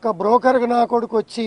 ఒక బ్రోకర్కి నా కొడుకు వచ్చి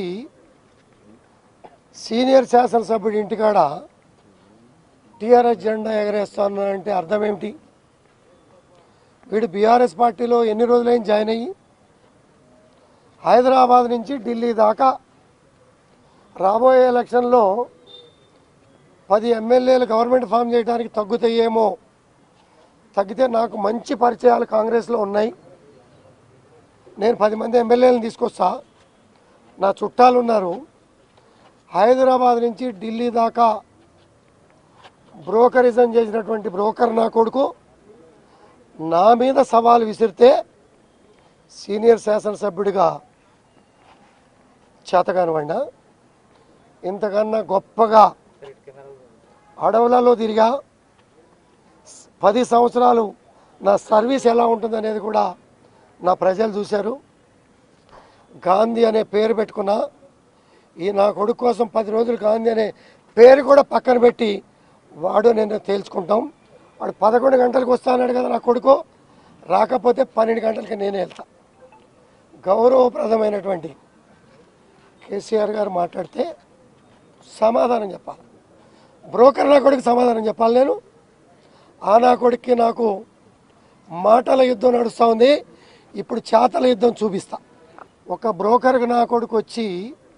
సీనియర్ శాసనసభ్యుడి ఇంటికాడ టీఆర్ఎస్ జెండా ఎగరేస్తానంటే అర్థం ఏమిటి వీడు బీఆర్ఎస్ పార్టీలో ఎన్ని రోజులైంది జాయిన్ అయ్యి హైదరాబాద్ నుంచి ఢిల్లీ దాకా రాబోయే ఎలక్షన్లో పది ఎమ్మెల్యేలు గవర్నమెంట్ ఫామ్ చేయడానికి తగ్గుతాయేమో తగ్గితే నాకు మంచి పరిచయాలు కాంగ్రెస్లో ఉన్నాయి నేను పది మంది ఎమ్మెల్యేలను తీసుకొస్తా నా చుట్టాలు ఉన్నారు హైదరాబాద్ నుంచి ఢిల్లీ దాకా బ్రోకరిజం చేసినటువంటి బ్రోకర్ నా కొడుకు నా మీద సవాల్ విసిరితే సీనియర్ శాసనసభ్యుడిగా చేతగానివ్వండి ఇంతకన్నా గొప్పగా అడవులలో తిరిగా పది సంవత్సరాలు నా సర్వీస్ ఎలా ఉంటుందనేది కూడా నా ప్రజలు చూశారు గాంధీ అనే పేరు పెట్టుకున్నా ఈ నా కొడుకు కోసం పది రోజులు గాంధీ అనే పేరు కూడా పక్కన పెట్టి వాడు నేను తేల్చుకుంటాం వాడు పదకొండు గంటలకు వస్తాన్నాడు కదా నా కొడుకు రాకపోతే పన్నెండు గంటలకి నేనే వెళ్తా గౌరవప్రదమైనటువంటి కేసీఆర్ గారు మాట్లాడితే సమాధానం చెప్పాలి బ్రోకర్ నా కొడుకు సమాధానం చెప్పాలి నేను ఆ నా కొడుక్కి నాకు మాటల యుద్ధం నడుస్తూ ఉంది ఇప్పుడు చేతల యుద్ధం చూపిస్తా ఒక బ్రోకర్కి నా కొడుకు వచ్చి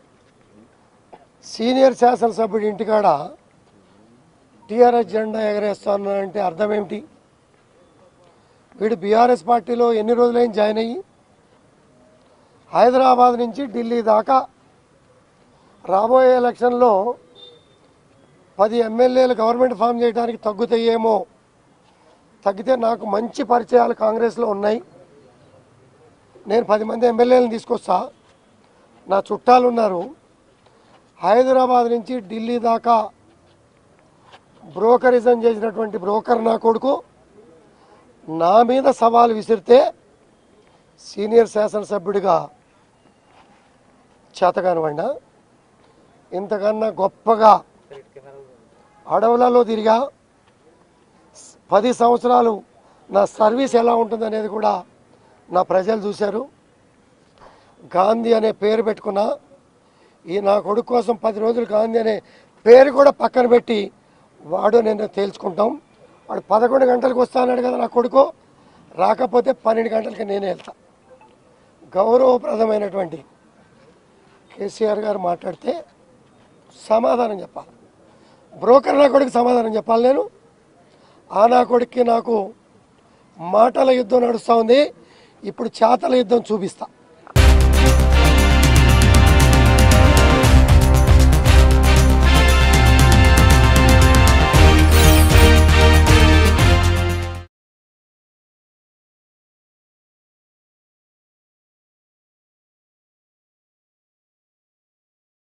సీనియర్ శాసనసభ్యుడి ఇంటికాడ టీఆర్ఎస్ జెండా ఎగరేస్తానంటే అర్థం ఏమిటి వీడు బీఆర్ఎస్ పార్టీలో ఎన్ని రోజులైంది జాయిన్ అయ్యి హైదరాబాద్ నుంచి ఢిల్లీ దాకా రాబోయే ఎలక్షన్లో పది ఎమ్మెల్యేలు గవర్నమెంట్ ఫామ్ చేయడానికి తగ్గుతాయేమో తగ్గితే నాకు మంచి పరిచయాలు కాంగ్రెస్లో ఉన్నాయి నేను పది మంది ఎమ్మెల్యేలను తీసుకొస్తా నా చుట్టాలు ఉన్నారు హైదరాబాద్ నుంచి ఢిల్లీ దాకా బ్రోకరిజం చేసినటువంటి బ్రోకర్ నా కొడుకు నా మీద సవాల్ విసిరితే సీనియర్ శాసనసభ్యుడిగా చేతగానివ్వండి ఇంతకన్నా గొప్పగా అడవులలో తిరిగా పది సంవత్సరాలు నా సర్వీస్ ఎలా ఉంటుందనేది కూడా నా ప్రజలు చూశారు గాంధీ అనే పేరు పెట్టుకున్నా ఈ నా కొడుకు కోసం పది రోజులు గాంధీ అనే పేరు కూడా పక్కన పెట్టి వాడు నేను తేల్చుకుంటాం వాడు పదకొండు గంటలకు వస్తాన్నాడు కదా నా కొడుకు రాకపోతే పన్నెండు గంటలకి నేనే వెళ్తా గౌరవప్రదమైనటువంటి కేసీఆర్ గారు మాట్లాడితే సమాధానం చెప్పాలి బ్రోకర్ నా కొడుకు సమాధానం చెప్పాలి నేను ఆ నా కొడుక్కి నాకు మాటల యుద్ధం నడుస్తూ ఉంది ఇప్పుడు చేతల యుద్ధం చూపిస్తా